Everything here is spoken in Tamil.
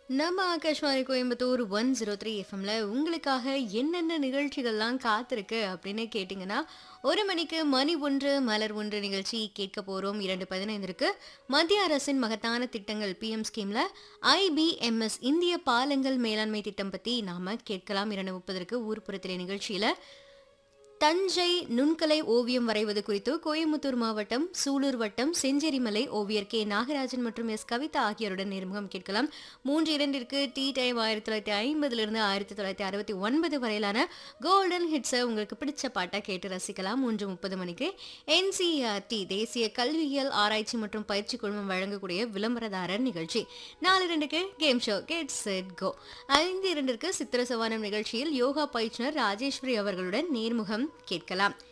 நம்ம Akashvani Coimbatore one zero three எஃப்எம்ல உங்களுக்காக என்னென்ன நிகழ்ச்சிகள்லாம் காத்திருக்கு அப்படின்னு கேட்டிங்கன்னா ஒரு மணிக்கு மணி ஒன்று மலர் ஒன்று நிகழ்ச்சி கேட்க போகிறோம் இரண்டு பதினைந்திற்கு மத்திய அரசின் மகத்தான திட்டங்கள் பிஎம் ஸ்கீம்ல ஐபிஎம்எஸ் இந்திய பாலங்கள் மேலாண்மை திட்டம் பற்றி நாம் கேட்கலாம் இரண்டு முப்பதற்கு ஊர்ப்புறத்திலே நிகழ்ச்சியில் தஞ்சை நுண்கலை ஓவியம் வரைவது குறித்து கோயம்புத்தூர் மாவட்டம் சூலூர் வட்டம் செஞ்சேரிமலை ஓவியர் கே நாகராஜன் மற்றும் எஸ் கவிதா ஆகியோருடன் நேர்முகம் கேட்கலாம் மூன்று இரண்டிற்கு டீ டைம் ஆயிரத்தி தொள்ளாயிரத்தி ஐம்பதுலேருந்து ஆயிரத்தி தொள்ளாயிரத்தி அறுபத்தி ஒன்பது வரையிலான கோல்டன் ஹிட்ஸை உங்களுக்கு பிடிச்ச பாட்டை கேட்டு ரசிக்கலாம் மூன்று முப்பது மணிக்கு என்சிஆர்டி தேசிய கல்வியியல் ஆராய்ச்சி மற்றும் பயிற்சி குழுமம் வழங்கக்கூடிய விளம்பரதாரர் நிகழ்ச்சி நாலு இரண்டுக்கு game show get set go ஐந்து இரண்டிற்கு சித்திர சவானம் நிகழ்ச்சியில் யோகா பயிற்றுனர் ராஜேஸ்வரி அவர்களுடன் நேர்முகம் கேட்கலாம்